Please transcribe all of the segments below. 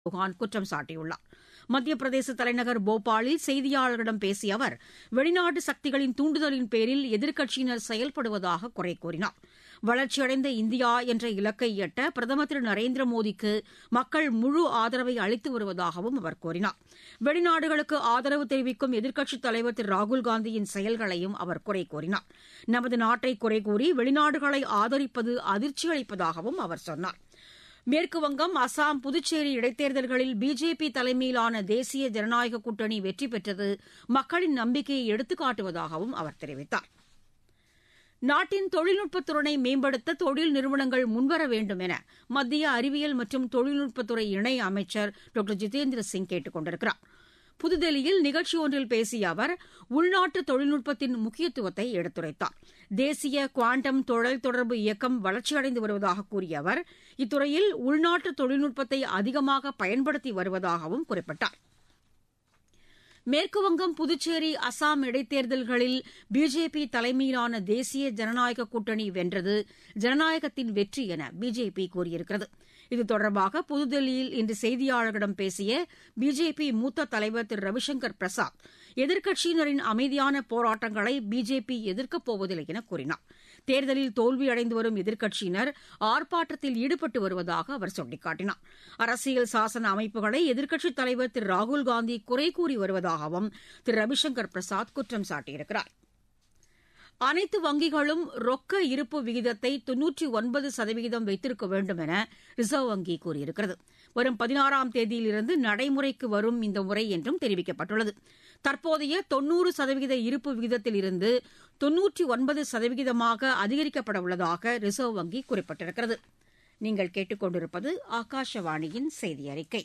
சௌஹான் குற்றம் சாட்டியுள்ளார் மத்திய பிரதேச தலைநகர் போபாலில் செய்தியாளர்களிடம் பேசிய அவர் வெளிநாட்டு சக்திகளின் தூண்டுதலின் பேரில் எதிர்க்கட்சியினர் செயல்படுவதாக குறை கூறினார் வளர்ச்சியடைந்த இந்தியா என்ற இலக்கை எட்ட பிரதமர் திரு நரேந்திர மோடிக்கு மக்கள் முழு ஆதரவை அளித்து வருவதாகவும் அவர் கூறினார் வெளிநாடுகளுக்கு ஆதரவு தெரிவிக்கும் எதிர்க்கட்சித் தலைவர் திரு ராகுல்காந்தியின் செயல்களையும் அவர் குறை கூறினார் நமது நாட்டை குறை கூறி வெளிநாடுகளை ஆதரிப்பது அதிர்ச்சி அளிப்பதாகவும் அவர் சொன்னார் மேற்குவங்கம் அசாம் புதுச்சேரி இடைத்தேர்தல்களில் பிஜேபி தலைமையிலான தேசிய ஜனநாயக கூட்டணி வெற்றி பெற்றது மக்களின் நம்பிக்கையை எடுத்துக்காட்டுவதாகவும் அவர் தெரிவித்தார் நாட்டின் தொழில்நுட்பத்துறையை மேம்படுத்த தொழில் நிறுவனங்கள் முன்வர வேண்டும் என மத்திய அறிவியல் மற்றும் தொழில்நுட்பத்துறை இணை அமைச்சர் டாக்டர் ஜிதேந்திர சிங் கேட்டுக் கொண்டிருக்கிறார் புதுதில்லியில் நிகழ்ச்சி ஒன்றில் பேசிய அவர் உள்நாட்டு தொழில்நுட்பத்தின் முக்கியத்துவத்தை எடுத்துரைத்தார் தேசிய குவாண்டம் தொழில் தொடர்பு இயக்கம் வளர்ச்சியடைந்து வருவதாக கூறிய அவர் இத்துறையில் உள்நாட்டு தொழில்நுட்பத்தை அதிகமாக பயன்படுத்தி வருவதாகவும் குறிப்பிட்டார் மேற்குவங்கம் புதுச்சேரி அசாம் இடைத்தேர்தல்களில் பிஜேபி தலைமையிலான தேசிய ஜனநாயக கூட்டணி வென்றது ஜனநாயகத்தின் வெற்றி என பிஜேபி கூறியிருக்கிறது இது தொடர்பாக புதுதில்லியில் இன்று செய்தியாளர்களிடம் பேசிய பிஜேபி மூத்த தலைவர் திரு ரவிசங்கர் பிரசாத் எதிர்க்கட்சியினரின் அமைதியான போராட்டங்களை பிஜேபி எதிர்க்கப் போவதில்லை என கூறினார் தேர்தலில் தோல்வியடைந்து வரும் எதிர்க்கட்சியினர் ஆர்ப்பாட்டத்தில் ஈடுபட்டு வருவதாக அவர் சுட்டிக்காட்டினார் அரசியல் சாசன அமைப்புகளை எதிர்க்கட்சித் தலைவர் திரு ராகுல்காந்தி குறை கூறி வருவதாகவும் திரு ரவிசங்கர் பிரசாத் குற்றம் சாட்டியிருக்கிறார் அனைத்து வங்கிகளும் ரொக்க இருப்பு விகிதத்தை தொன்னூற்றி ஒன்பது சதவீதம் வைத்திருக்க வேண்டும் என ரிசர்வ் வங்கி கூறியிருக்கிறது வரும் பதினாறாம் தேதியிலிருந்து நடைமுறைக்கு வரும் இந்த முறை என்றும் தெரிவிக்கப்பட்டுள்ளது தற்போதைய தொன்னூறு சதவீத இருப்பு விகிதத்தில் இருந்து தொன்னூற்றி ஒன்பது சதவீதமாக அதிகரிக்கப்பட உள்ளதாக ரிசர்வ் வங்கி குறிப்பிட்டிருக்கிறது நீங்கள் கேட்டுக்கொண்டிருப்பது ஆகாஷவாணியின் செய்தி அறிக்கை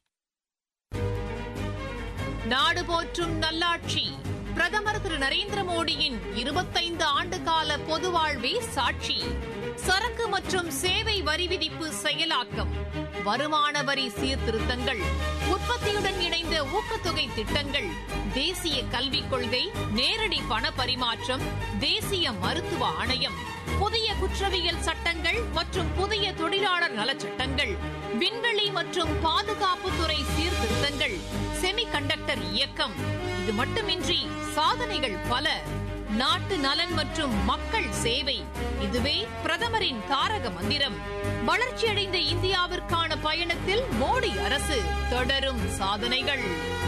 நாடு போற்றும் நல்லாட்சி பிரதமர் திரு நரேந்திர மோடியின் இருபத்தைந்து ஆண்டு கால பொது வாழ்வே சாட்சி சரக்கு மற்றும் சேவை வரி விதிப்பு செயலாக்கம் வருமான வரி சீர்திருத்தங்கள் உற்பத்தியுடன் இணைந்த ஊக்கத்தொகை திட்டங்கள் தேசிய கல்விக் கொள்கை நேரடி பண பரிமாற்றம் தேசிய மருத்துவ ஆணையம் புதிய குற்றவியல் சட்டங்கள் மற்றும் புதிய தொழிலாளர் நலச்சட்டங்கள் விண்வெளி மற்றும் பாதுகாப்புத்துறை சீர்திருத்தங்கள் செமிகண்டக்டர் இயக்கம் இது மட்டுமின்றி சாதனைகள் பல நாட்டு நலன் மற்றும் மக்கள் சேவை இதுவே பிரதமரின் தாரக மந்திரம் வளர்ச்சியடைந்த இந்தியாவிற்கான பயணத்தில் மோடி அரசு தொடரும் சாதனைகள்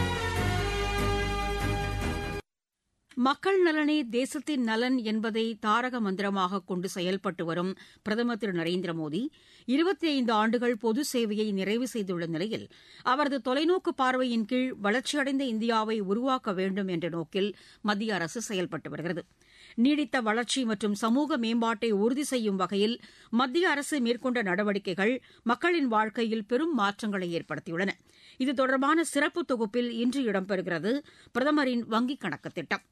மக்கள் நலனே தேசத்தின் நலன் என்பதை தாரக மந்திரமாக கொண்டு செயல்பட்டு வரும் பிரதமர் திரு நரேந்திர மோடி இருபத்தி ஐந்து ஆண்டுகள் பொது சேவையை நிறைவு செய்துள்ள நிலையில் அவரது தொலைநோக்கு பார்வையின் கீழ் வளர்ச்சியடைந்த இந்தியாவை உருவாக்க வேண்டும் என்ற நோக்கில் மத்திய அரசு செயல்பட்டு வருகிறது நீடித்த வளர்ச்சி மற்றும் சமூக மேம்பாட்டை உறுதி செய்யும் வகையில் மத்திய அரசு மேற்கொண்ட நடவடிக்கைகள் மக்களின் வாழ்க்கையில் பெரும் மாற்றங்களை ஏற்படுத்தியுள்ளன இது தொடர்பான சிறப்பு தொகுப்பில் இன்று இடம்பெறுகிறது பிரதமரின் வங்கிக் கணக்கு திட்டம்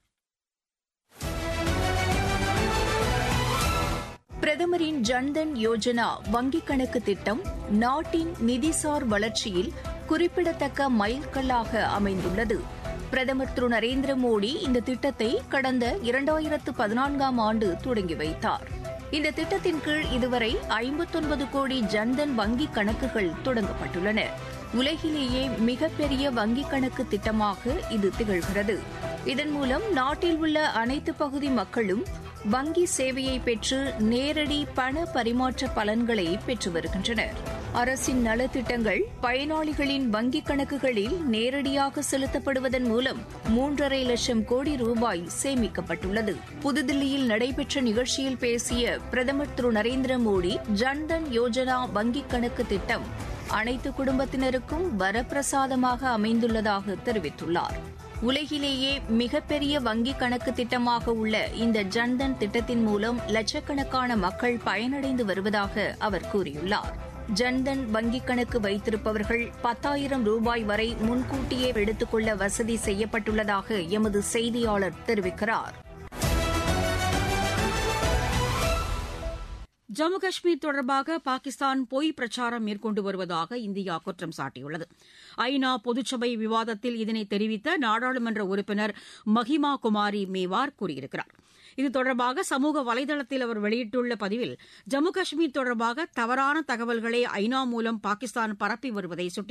பிரதமரின் ஜன்தன் யோஜனா வங்கிக் கணக்கு திட்டம் நாட்டின் நிதிசார் வளர்ச்சியில் குறிப்பிடத்தக்க மைல்கல்லாக அமைந்துள்ளது பிரதமர் திரு நரேந்திர மோடி இந்த திட்டத்தை கடந்த இரண்டாயிரத்து பதினான்காம் ஆண்டு தொடங்கி வைத்தார் இந்த திட்டத்தின் கீழ் இதுவரை ஐம்பத்தொன்பது கோடி ஜன்தன் வங்கிக் கணக்குகள் தொடங்கப்பட்டுள்ளன உலகிலேயே மிகப்பெரிய வங்கிக் கணக்கு திட்டமாக இது திகழ்கிறது இதன் மூலம் நாட்டில் உள்ள அனைத்து பகுதி மக்களும் வங்கி சேவையை பெற்று நேரடி பண பரிமாற்ற பலன்களை பெற்று வருகின்றனர் அரசின் நலத்திட்டங்கள் பயனாளிகளின் வங்கிக் கணக்குகளில் நேரடியாக செலுத்தப்படுவதன் மூலம் மூன்றரை லட்சம் கோடி ரூபாய் சேமிக்கப்பட்டுள்ளது புதுதில்லியில் நடைபெற்ற நிகழ்ச்சியில் பேசிய பிரதமர் திரு நரேந்திர மோடி ஜன்தன் யோஜனா வங்கிக் கணக்கு திட்டம் அனைத்து குடும்பத்தினருக்கும் வரப்பிரசாதமாக அமைந்துள்ளதாக தெரிவித்துள்ளார் உலகிலேயே மிகப்பெரிய வங்கிக் கணக்கு திட்டமாக உள்ள இந்த ஜன்தன் திட்டத்தின் மூலம் லட்சக்கணக்கான மக்கள் பயனடைந்து வருவதாக அவர் கூறியுள்ளார் ஜன்தன் வங்கிக் கணக்கு வைத்திருப்பவர்கள் பத்தாயிரம் ரூபாய் வரை முன்கூட்டியே எடுத்துக்கொள்ள வசதி செய்யப்பட்டுள்ளதாக எமது செய்தியாளர் தெரிவிக்கிறார் ஜம்மு காஷ்மீர் தொடர்பாக பாகிஸ்தான் பொய் பிரச்சாரம் மேற்கொண்டு வருவதாக இந்தியா குற்றம் சாட்டியுள்ளது ஐநா பொதுச்சபை விவாதத்தில் இதனை தெரிவித்த நாடாளுமன்ற உறுப்பினர் மஹிமா குமாரி மேவார் கூறியிருக்கிறார் இது தொடர்பாக சமூக வலைதளத்தில் அவர் வெளியிட்டுள்ள பதிவில் ஜம்மு காஷ்மீர் தொடர்பாக தவறான தகவல்களை ஐநா மூலம் பாகிஸ்தான் பரப்பி வருவதை சுட்டிக்காட்டியுள்ளார்